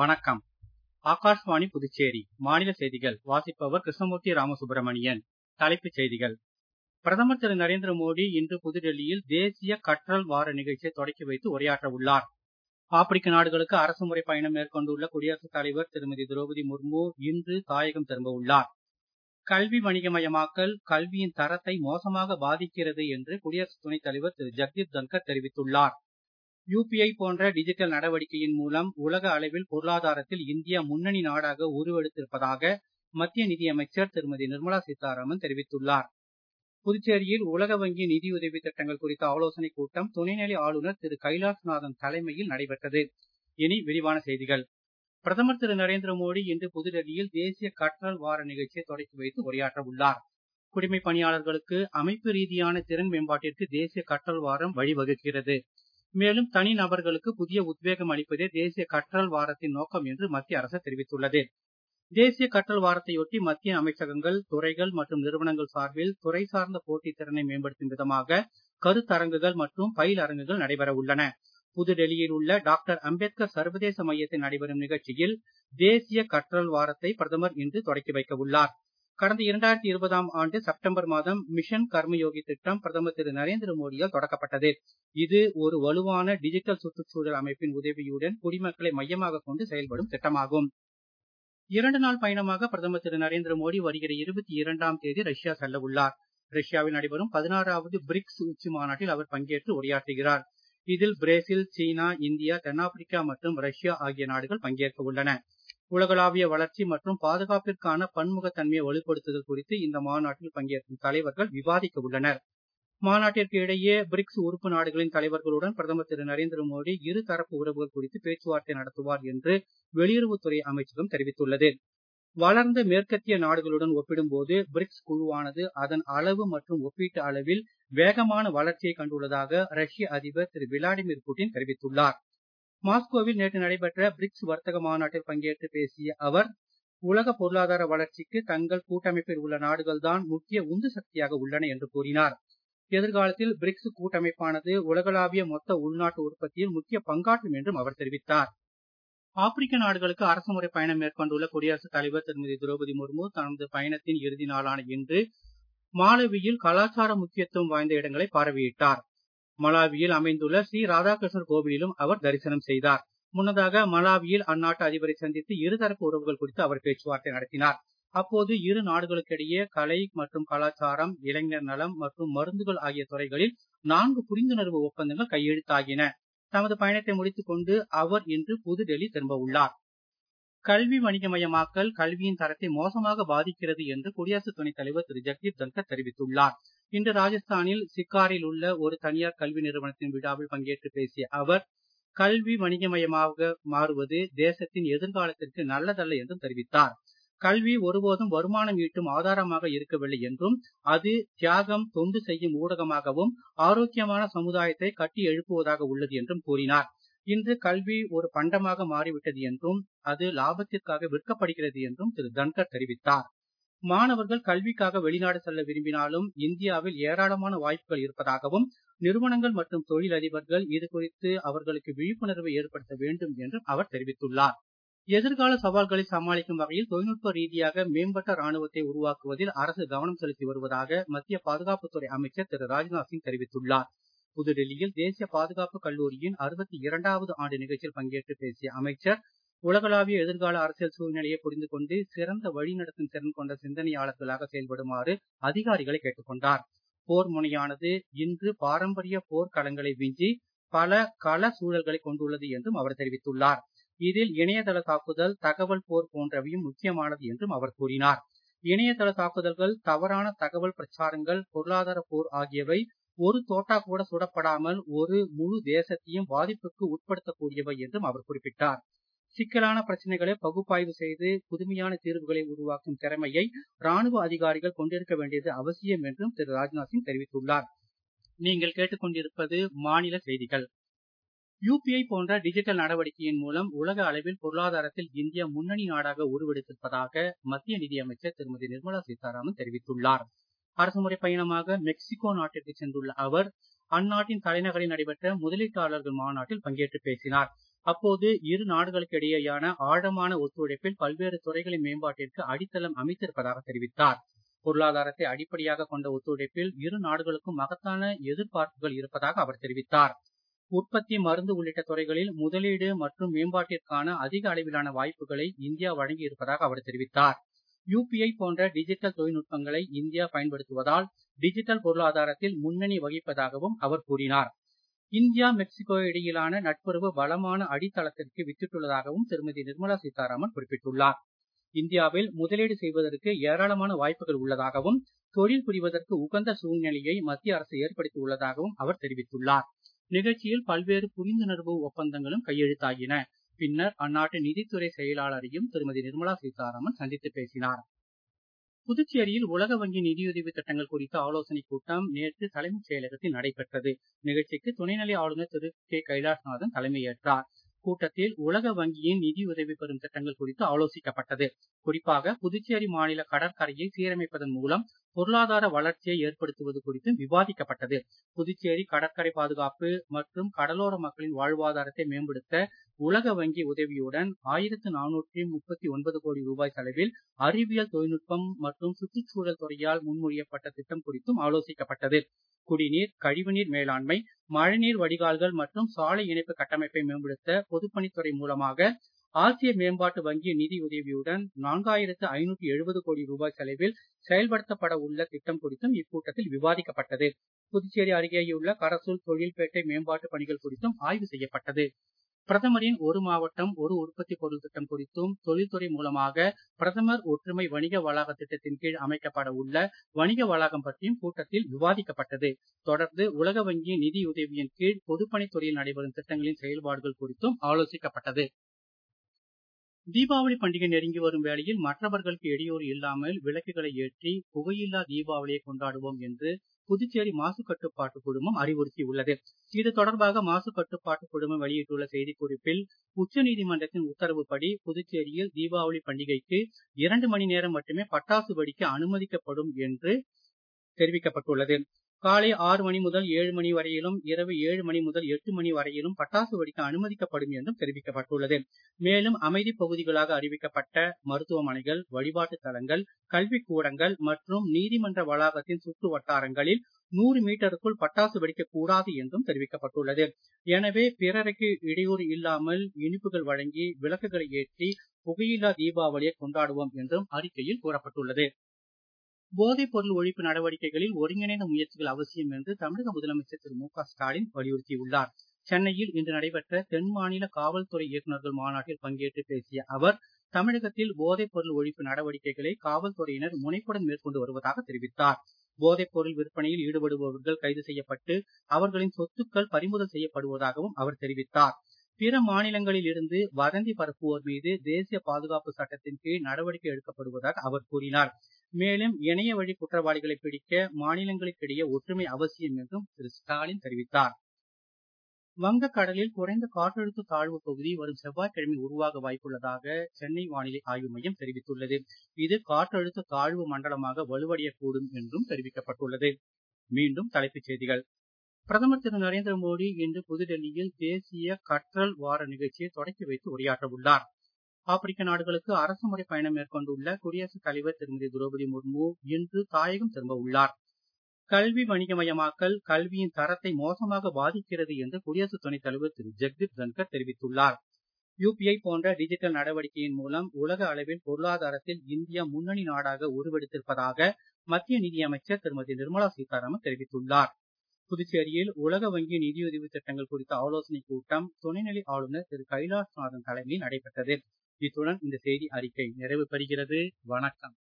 வணக்கம் ஆகாஷ்வாணி புதுச்சேரி மாநில செய்திகள் வாசிப்பவர் கிருஷ்ணமூர்த்தி ராமசுப்ரமணியன் தலைப்புச் செய்திகள் பிரதமர் திரு நரேந்திர மோடி இன்று புதுடெல்லியில் தேசிய கற்றல் வார நிகழ்ச்சியை தொடக்கி வைத்து உரையாற்ற உள்ளார் ஆப்பிரிக்க நாடுகளுக்கு அரசுமுறை பயணம் மேற்கொண்டுள்ள குடியரசுத் தலைவர் திருமதி திரௌபதி முர்மு இன்று தாயகம் திரும்ப உள்ளார் கல்வி வணிகமயமாக்கல் கல்வியின் தரத்தை மோசமாக பாதிக்கிறது என்று குடியரசு துணைத் தலைவர் திரு ஜக்தீப் தன்கர் தெரிவித்துள்ளார் யுபிஐ போன்ற டிஜிட்டல் நடவடிக்கையின் மூலம் உலக அளவில் பொருளாதாரத்தில் இந்தியா முன்னணி நாடாக உருவெடுத்திருப்பதாக மத்திய நிதியமைச்சர் திருமதி நிர்மலா சீதாராமன் தெரிவித்துள்ளார் புதுச்சேரியில் உலக வங்கி நிதியுதவி திட்டங்கள் குறித்த ஆலோசனைக் கூட்டம் துணைநிலை ஆளுநர் திரு கைலாஷ்நாதன் தலைமையில் நடைபெற்றது இனி விரிவான செய்திகள் பிரதமர் திரு நரேந்திர மோடி இன்று புதுடெல்லியில் தேசிய கற்றல் வார நிகழ்ச்சியை தொடக்கி வைத்து உரையாற்ற உள்ளார் குடிமைப் பணியாளர்களுக்கு அமைப்பு ரீதியான திறன் மேம்பாட்டிற்கு தேசிய கற்றல் வாரம் வழிவகுக்கிறது மேலும் தனி நபர்களுக்கு புதிய உத்வேகம் அளிப்பதே தேசிய கற்றல் வாரத்தின் நோக்கம் என்று மத்திய அரசு தெரிவித்துள்ளது தேசிய கற்றல் வாரத்தையொட்டி மத்திய அமைச்சகங்கள் துறைகள் மற்றும் நிறுவனங்கள் சார்பில் துறை சார்ந்த போட்டித் திறனை மேம்படுத்தும் விதமாக கருத்தரங்குகள் மற்றும் பயிலரங்குகள் நடைபெற உள்ளன புதுடெல்லியில் உள்ள டாக்டர் அம்பேத்கர் சர்வதேச மையத்தில் நடைபெறும் நிகழ்ச்சியில் தேசிய கற்றல் வாரத்தை பிரதமர் இன்று தொடக்கி வைக்க உள்ளார் கடந்த இரண்டாயிரத்தி இருபதாம் ஆண்டு செப்டம்பர் மாதம் மிஷன் கர்மயோகி திட்டம் பிரதமர் திரு நரேந்திர மோடியால் தொடக்கப்பட்டது இது ஒரு வலுவான டிஜிட்டல் சுற்றுச்சூழல் அமைப்பின் உதவியுடன் குடிமக்களை மையமாக கொண்டு செயல்படும் திட்டமாகும் இரண்டு நாள் பயணமாக பிரதமர் திரு நரேந்திர மோடி வருகிற இருபத்தி இரண்டாம் தேதி ரஷ்யா செல்ல உள்ளார் ரஷ்யாவில் நடைபெறும் பதினாறாவது பிரிக்ஸ் உச்சி மாநாட்டில் அவர் பங்கேற்று உரையாற்றுகிறார் இதில் பிரேசில் சீனா இந்தியா தென்னாப்பிரிக்கா மற்றும் ரஷ்யா ஆகிய நாடுகள் பங்கேற்க உள்ளன உலகளாவிய வளர்ச்சி மற்றும் பாதுகாப்பிற்கான பன்முகத்தன்மையை வலுப்படுத்துதல் குறித்து இந்த மாநாட்டில் பங்கேற்கும் தலைவர்கள் விவாதிக்க உள்ளனர் மாநாட்டிற்கு இடையே பிரிக்ஸ் உறுப்பு நாடுகளின் தலைவர்களுடன் பிரதமர் திரு நரேந்திர மோடி இருதரப்பு உறவுகள் குறித்து பேச்சுவார்த்தை நடத்துவார் என்று வெளியுறவுத்துறை அமைச்சகம் தெரிவித்துள்ளது வளர்ந்த மேற்கத்திய நாடுகளுடன் ஒப்பிடும்போது பிரிக்ஸ் குழுவானது அதன் அளவு மற்றும் ஒப்பீட்டு அளவில் வேகமான வளர்ச்சியை கண்டுள்ளதாக ரஷ்ய அதிபர் திரு விளாடிமிர் புட்டின் தெரிவித்துள்ளார் மாஸ்கோவில் நேற்று நடைபெற்ற பிரிக்ஸ் வர்த்தக மாநாட்டில் பங்கேற்று பேசிய அவர் உலக பொருளாதார வளர்ச்சிக்கு தங்கள் கூட்டமைப்பில் உள்ள நாடுகள்தான் முக்கிய உந்து சக்தியாக உள்ளன என்று கூறினார் எதிர்காலத்தில் பிரிக்ஸ் கூட்டமைப்பானது உலகளாவிய மொத்த உள்நாட்டு உற்பத்தியில் முக்கிய பங்காற்றும் என்றும் அவர் தெரிவித்தார் ஆப்பிரிக்க நாடுகளுக்கு அரசுமுறை பயணம் மேற்கொண்டுள்ள குடியரசுத் தலைவர் திருமதி திரௌபதி முர்மு தனது பயணத்தின் இறுதி நாளான இன்று மாலவியில் கலாச்சார முக்கியத்துவம் வாய்ந்த இடங்களை பார்வையிட்டார் மலாவியில் அமைந்துள்ள ஸ்ரீ ராதாகிருஷ்ணர் கோவிலிலும் அவர் தரிசனம் செய்தார் முன்னதாக மலாவியில் அந்நாட்டு அதிபரை சந்தித்து இருதரப்பு உறவுகள் குறித்து அவர் பேச்சுவார்த்தை நடத்தினார் அப்போது இரு நாடுகளுக்கிடையே கலை மற்றும் கலாச்சாரம் இளைஞர் நலம் மற்றும் மருந்துகள் ஆகிய துறைகளில் நான்கு புரிந்துணர்வு ஒப்பந்தங்கள் கையெழுத்தாகின தமது பயணத்தை முடித்துக் கொண்டு அவர் இன்று புதுடெல்லி திரும்ப உள்ளார் கல்வி வணிகமயமாக்கல் கல்வியின் தரத்தை மோசமாக பாதிக்கிறது என்று குடியரசு துணைத் தலைவர் திரு ஜக்தீப் தன்கர் தெரிவித்துள்ளார் இன்று ராஜஸ்தானில் சிக்காரில் உள்ள ஒரு தனியார் கல்வி நிறுவனத்தின் விழாவில் பங்கேற்று பேசிய அவர் கல்வி வணிகமயமாக மாறுவது தேசத்தின் எதிர்காலத்திற்கு நல்லதல்ல என்றும் தெரிவித்தார் கல்வி ஒருபோதும் வருமானம் ஈட்டும் ஆதாரமாக இருக்கவில்லை என்றும் அது தியாகம் தொண்டு செய்யும் ஊடகமாகவும் ஆரோக்கியமான சமுதாயத்தை கட்டி எழுப்புவதாக உள்ளது என்றும் கூறினார் இன்று கல்வி ஒரு பண்டமாக மாறிவிட்டது என்றும் அது லாபத்திற்காக விற்கப்படுகிறது என்றும் திரு தன்கர் தெரிவித்தார் மாணவர்கள் கல்விக்காக வெளிநாடு செல்ல விரும்பினாலும் இந்தியாவில் ஏராளமான வாய்ப்புகள் இருப்பதாகவும் நிறுவனங்கள் மற்றும் தொழிலதிபர்கள் இது குறித்து அவர்களுக்கு விழிப்புணர்வை ஏற்படுத்த வேண்டும் என்றும் அவர் தெரிவித்துள்ளார் எதிர்கால சவால்களை சமாளிக்கும் வகையில் தொழில்நுட்ப ரீதியாக மேம்பட்ட ராணுவத்தை உருவாக்குவதில் அரசு கவனம் செலுத்தி வருவதாக மத்திய பாதுகாப்புத்துறை அமைச்சர் திரு ராஜ்நாத் சிங் தெரிவித்துள்ளார் புதுடெல்லியில் தேசிய பாதுகாப்பு கல்லூரியின் அறுபத்தி இரண்டாவது ஆண்டு நிகழ்ச்சியில் பங்கேற்று பேசிய அமைச்சர் உலகளாவிய எதிர்கால அரசியல் சூழ்நிலையை புரிந்து கொண்டு சிறந்த வழிநடத்தும் திறன் கொண்ட சிந்தனையாளர்களாக செயல்படுமாறு அதிகாரிகளை கேட்டுக்கொண்டார் போர் முனையானது இன்று பாரம்பரிய போர்க்களங்களை விஞ்சி பல கள சூழல்களை கொண்டுள்ளது என்றும் அவர் தெரிவித்துள்ளார் இதில் இணையதள தாக்குதல் தகவல் போர் போன்றவையும் முக்கியமானது என்றும் அவர் கூறினார் இணையதள தாக்குதல்கள் தவறான தகவல் பிரச்சாரங்கள் பொருளாதார போர் ஆகியவை ஒரு தோட்டா கூட சுடப்படாமல் ஒரு முழு தேசத்தையும் பாதிப்புக்கு உட்படுத்தக்கூடியவை என்றும் அவர் குறிப்பிட்டார் சிக்கலான பிரச்சனைகளை பகுப்பாய்வு செய்து புதுமையான தீர்வுகளை உருவாக்கும் திறமையை ராணுவ அதிகாரிகள் கொண்டிருக்க வேண்டியது அவசியம் என்றும் திரு ராஜ்நாத் சிங் தெரிவித்துள்ளார் நீங்கள் கேட்டுக்கொண்டிருப்பது மாநில செய்திகள் யுபிஐ போன்ற டிஜிட்டல் நடவடிக்கையின் மூலம் உலக அளவில் பொருளாதாரத்தில் இந்தியா முன்னணி நாடாக உருவெடுத்திருப்பதாக மத்திய நிதியமைச்சர் திருமதி நிர்மலா சீதாராமன் தெரிவித்துள்ளார் அரசுமுறை பயணமாக மெக்சிகோ நாட்டிற்கு சென்றுள்ள அவர் அந்நாட்டின் தலைநகரில் நடைபெற்ற முதலீட்டாளர்கள் மாநாட்டில் பங்கேற்று பேசினார் அப்போது இரு நாடுகளுக்கிடையேயான ஆழமான ஒத்துழைப்பில் பல்வேறு துறைகளின் மேம்பாட்டிற்கு அடித்தளம் அமைத்திருப்பதாக தெரிவித்தார் பொருளாதாரத்தை அடிப்படையாக கொண்ட ஒத்துழைப்பில் இரு நாடுகளுக்கும் மகத்தான எதிர்பார்ப்புகள் இருப்பதாக அவர் தெரிவித்தார் உற்பத்தி மருந்து உள்ளிட்ட துறைகளில் முதலீடு மற்றும் மேம்பாட்டிற்கான அதிக அளவிலான வாய்ப்புகளை இந்தியா வழங்கி இருப்பதாக அவர் தெரிவித்தார் யுபிஐ போன்ற டிஜிட்டல் தொழில்நுட்பங்களை இந்தியா பயன்படுத்துவதால் டிஜிட்டல் பொருளாதாரத்தில் முன்னணி வகிப்பதாகவும் அவர் கூறினார் இந்தியா மெக்சிகோ இடையிலான நட்புறவு பலமான அடித்தளத்திற்கு வித்திட்டுள்ளதாகவும் திருமதி நிர்மலா சீதாராமன் குறிப்பிட்டுள்ளார் இந்தியாவில் முதலீடு செய்வதற்கு ஏராளமான வாய்ப்புகள் உள்ளதாகவும் தொழில் புரிவதற்கு உகந்த சூழ்நிலையை மத்திய அரசு ஏற்படுத்தி உள்ளதாகவும் அவர் தெரிவித்துள்ளார் நிகழ்ச்சியில் பல்வேறு புரிந்துணர்வு ஒப்பந்தங்களும் கையெழுத்தாகின பின்னர் அந்நாட்டு நிதித்துறை செயலாளரையும் திருமதி நிர்மலா சீதாராமன் சந்தித்து பேசினார் புதுச்சேரியில் உலக வங்கி நிதியுதவி திட்டங்கள் குறித்த ஆலோசனைக் கூட்டம் நேற்று தலைமைச் செயலகத்தில் நடைபெற்றது நிகழ்ச்சிக்கு துணைநிலை ஆளுநர் திரு கே கைலாஷ்நாதன் தலைமையேற்றார் கூட்டத்தில் உலக வங்கியின் நிதியுதவி பெறும் திட்டங்கள் குறித்து ஆலோசிக்கப்பட்டது குறிப்பாக புதுச்சேரி மாநில கடற்கரையை சீரமைப்பதன் மூலம் பொருளாதார வளர்ச்சியை ஏற்படுத்துவது குறித்தும் விவாதிக்கப்பட்டது புதுச்சேரி கடற்கரை பாதுகாப்பு மற்றும் கடலோர மக்களின் வாழ்வாதாரத்தை மேம்படுத்த உலக வங்கி உதவியுடன் ஆயிரத்து நானூற்றி முப்பத்தி ஒன்பது கோடி ரூபாய் செலவில் அறிவியல் தொழில்நுட்பம் மற்றும் சுற்றுச்சூழல் துறையால் முன்மொழியப்பட்ட திட்டம் குறித்தும் ஆலோசிக்கப்பட்டது குடிநீர் கழிவுநீர் மேலாண்மை மழைநீர் வடிகால்கள் மற்றும் சாலை இணைப்பு கட்டமைப்பை மேம்படுத்த பொதுப்பணித்துறை மூலமாக ஆசிய மேம்பாட்டு வங்கி நிதி உதவியுடன் நான்காயிரத்து ஐநூற்றி எழுபது கோடி ரூபாய் செலவில் செயல்படுத்தப்பட உள்ள திட்டம் குறித்தும் இக்கூட்டத்தில் விவாதிக்கப்பட்டது புதுச்சேரி அருகேயுள்ள கரசூல் தொழில்பேட்டை மேம்பாட்டு பணிகள் குறித்தும் ஆய்வு செய்யப்பட்டது பிரதமரின் ஒரு மாவட்டம் ஒரு உற்பத்தி பொருள் திட்டம் குறித்தும் தொழில்துறை மூலமாக பிரதமர் ஒற்றுமை வணிக வளாக திட்டத்தின் கீழ் அமைக்கப்பட உள்ள வணிக வளாகம் பற்றியும் கூட்டத்தில் விவாதிக்கப்பட்டது தொடர்ந்து உலக வங்கி நிதியுதவியின் கீழ் பொதுப்பணித்துறையில் நடைபெறும் திட்டங்களின் செயல்பாடுகள் குறித்தும் ஆலோசிக்கப்பட்டது தீபாவளி பண்டிகை நெருங்கி வரும் வேளையில் மற்றவர்களுக்கு இடையூறு இல்லாமல் விளக்குகளை ஏற்றி புகையில்லா தீபாவளியை கொண்டாடுவோம் என்று புதுச்சேரி மாசு கட்டுப்பாட்டு குழுமம் அறிவுறுத்தியுள்ளது இது தொடர்பாக மாசு கட்டுப்பாட்டு குழுமம் வெளியிட்டுள்ள செய்திக்குறிப்பில் உச்சநீதிமன்றத்தின் உத்தரவுப்படி புதுச்சேரியில் தீபாவளி பண்டிகைக்கு இரண்டு மணி நேரம் மட்டுமே பட்டாசு வெடிக்க அனுமதிக்கப்படும் என்று தெரிவிக்கப்பட்டுள்ளது காலை ஆறு மணி முதல் ஏழு மணி வரையிலும் இரவு ஏழு மணி முதல் எட்டு மணி வரையிலும் பட்டாசு வெடிக்க அனுமதிக்கப்படும் என்றும் தெரிவிக்கப்பட்டுள்ளது மேலும் அமைதி பகுதிகளாக அறிவிக்கப்பட்ட மருத்துவமனைகள் வழிபாட்டு தலங்கள் கல்விக் கூடங்கள் மற்றும் நீதிமன்ற வளாகத்தின் சுற்று வட்டாரங்களில் நூறு மீட்டருக்குள் பட்டாசு வெடிக்கக் கூடாது என்றும் தெரிவிக்கப்பட்டுள்ளது எனவே பிறருக்கு இடையூறு இல்லாமல் இனிப்புகள் வழங்கி விளக்குகளை ஏற்றி புகையில்லா தீபாவளியை கொண்டாடுவோம் என்றும் அறிக்கையில் கூறப்பட்டுள்ளது போதைப் பொருள் ஒழிப்பு நடவடிக்கைகளில் ஒருங்கிணைந்த முயற்சிகள் அவசியம் என்று தமிழக முதலமைச்சர் திரு மு க ஸ்டாலின் வலியுறுத்தியுள்ளார் சென்னையில் இன்று நடைபெற்ற தென் மாநில காவல்துறை இயக்குநர்கள் மாநாட்டில் பங்கேற்று பேசிய அவர் தமிழகத்தில் போதைப் பொருள் ஒழிப்பு நடவடிக்கைகளை காவல்துறையினர் முனைப்புடன் மேற்கொண்டு வருவதாக தெரிவித்தார் போதைப் பொருள் விற்பனையில் ஈடுபடுபவர்கள் கைது செய்யப்பட்டு அவர்களின் சொத்துக்கள் பறிமுதல் செய்யப்படுவதாகவும் அவர் தெரிவித்தார் பிற மாநிலங்களில் இருந்து வதந்தி பரப்புவோர் மீது தேசிய பாதுகாப்பு சட்டத்தின் கீழ் நடவடிக்கை எடுக்கப்படுவதாக அவர் கூறினார் மேலும் இணைய வழி குற்றவாளிகளை பிடிக்க மாநிலங்களுக்கிடையே ஒற்றுமை அவசியம் என்றும் திரு ஸ்டாலின் தெரிவித்தார் வங்கக்கடலில் குறைந்த காற்றழுத்த தாழ்வு பகுதி வரும் செவ்வாய்க்கிழமை உருவாக வாய்ப்புள்ளதாக சென்னை வானிலை ஆய்வு மையம் தெரிவித்துள்ளது இது காற்றழுத்த தாழ்வு மண்டலமாக வலுவடையக்கூடும் என்றும் தெரிவிக்கப்பட்டுள்ளது மீண்டும் தலைப்புச் செய்திகள் பிரதமர் திரு நரேந்திர மோடி இன்று புதுடெல்லியில் தேசிய கற்றல் வார நிகழ்ச்சியை தொடக்கி வைத்து உரையாற்ற உள்ளார் ஆப்பிரிக்க நாடுகளுக்கு அரசுமுறை பயணம் மேற்கொண்டுள்ள குடியரசுத் தலைவர் திருமதி திரௌபதி முர்மு இன்று தாயகம் திரும்ப உள்ளார் கல்வி வணிகமயமாக்கல் கல்வியின் தரத்தை மோசமாக பாதிக்கிறது என்று குடியரசு துணைத் தலைவர் திரு ஜெக்தீப் தன்கர் தெரிவித்துள்ளார் யுபிஐ போன்ற டிஜிட்டல் நடவடிக்கையின் மூலம் உலக அளவில் பொருளாதாரத்தில் இந்தியா முன்னணி நாடாக உருவெடுத்திருப்பதாக மத்திய நிதியமைச்சர் திருமதி நிர்மலா சீதாராமன் தெரிவித்துள்ளார் புதுச்சேரியில் உலக வங்கி நிதியுதவி திட்டங்கள் குறித்த ஆலோசனைக் கூட்டம் துணைநிலை ஆளுநர் திரு கைலாஷ்நாதன் தலைமையில் நடைபெற்றது இத்துடன் இந்த செய்தி அறிக்கை நிறைவு பெறுகிறது வணக்கம்